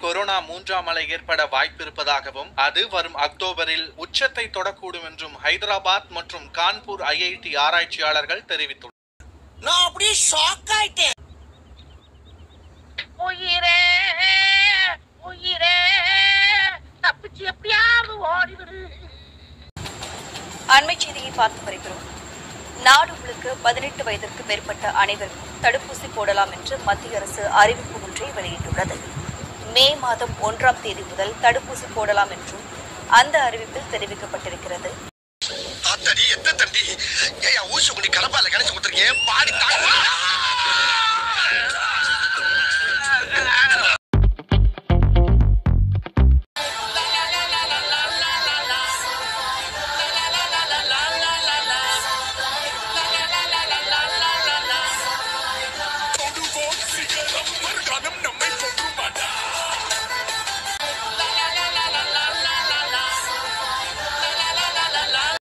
corona மூன்றாம் அலை ஏற்பட வாய்ப்பிருப்பதாகவும் அது வரும் அக்டோபரில் உச்சத்தை தொடக்கூடும் என்றும் ஹைதராபாத் மற்றும் கான்பூர் ஐஐடி ஆராய்ச்சியாளர்கள் தெரிவித்துள்ளனர் நான் அப்படியே ஷாக் ஆயிட்டேன் உயிரே உயிரே தப்பிச்சு எப்படியாவது ஓடிவிடு அண்மை செய்தியை பார்த்து வருகிறோம் நாடு முழுக்க பதினெட்டு வயதிற்கு மேற்பட்ட அனைவருக்கும் தடுப்பூசி போடலாம் என்று மத்திய அரசு அறிவிப்பு ஒன்றை வெளியிட்டுள்ளது மே மாதம் ஒன்றாம் தேதி முதல் தடுப்பூசி போடலாம் என்றும் அந்த அறிவிப்பில் தெரிவிக்கப்பட்டிருக்கிறது அத்தடி எத்த தண்டி ஏயா ஊசி குண்டி கலப்பால கணச்சு கொடுத்துருக்கேன் பாடி தாங்க தொடுவோம் சிகரம் மறுகணம் நம்